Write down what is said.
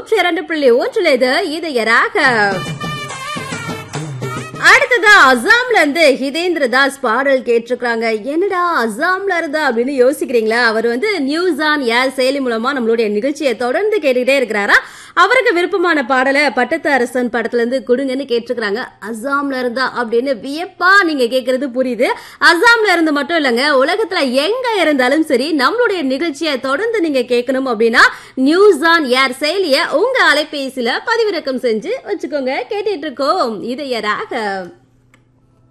நூற்றி இரண்டு புள்ளி ஒன்றுல இது இதயராக அடுத்ததா அசாம்ல இருந்து ஹிதேந்திர தாஸ் பாடல் கேட்டிருக்காங்க என்னடா அசாம்ல இருந்தா அப்படின்னு யோசிக்கிறீங்களா அவர் வந்து நியூஸ் ஆன் ஏர் செயலி மூலமா நம்மளுடைய நிகழ்ச்சியை தொடர்ந்து கேட்டுக்கிட்டே இருக்கிறாரா அவருக்கு விருப்பமான பாடலை பட்டத்து அரசன் படத்துல இருந்து கொடுங்கன்னு கேட்டிருக்காங்க அசாம்ல இருந்தா அப்படின்னு வியப்பா நீங்க கேக்குறது புரியுது அசாம்ல இருந்து மட்டும் இல்லைங்க உலகத்துல எங்க இருந்தாலும் சரி நம்மளுடைய நிகழ்ச்சியை தொடர்ந்து நீங்க கேட்கணும் அப்படின்னா நியூஸ் ஆன் ஏர் செயலிய உங்க அலைபேசியில பதிவிறக்கம் செஞ்சு வச்சுக்கோங்க கேட்டுட்டு இருக்கோம் இதயராக